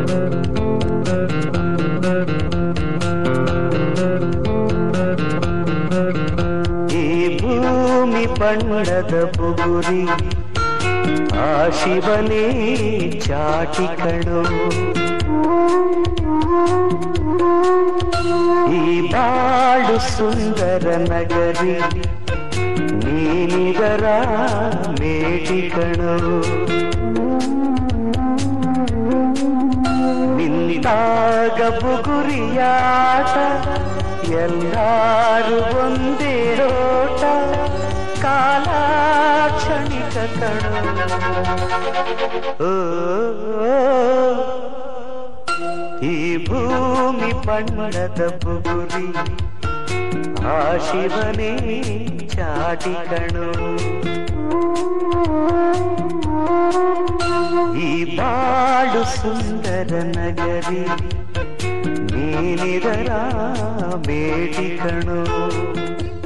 ಈ ಭೂಮಿ ಬಣ್ಣದ ಬುಗುರಿ ಆ ಶಿವನೇ ಚಾಟಿ ಕಣೋ ಈ ಬಾಳು ಸುಂದರ ನಗರಿ ನೀನಿದರ ಮೇಟಿ ಕಣೋ ನಿಂತಾಗ ಬುಗುರಿಯಾಟ ಎಲ್ಲಾರು ಒಂದೇ ಓಟ ಕಾಲ ಕ್ಷಣಿಕ ಕಣೋ ಓ, ಈ ಭೂಮಿ ಬಣ್ಣದ ಬುಗುರಿ ಆ ಶಿವನೇ ಚಾಟಿ ಕಣೋ ಈ ಬಾಳು ಸುಂದರ ನಗರಿ ನೀನಿದರ ಬೇಟಿ ಕಣೋ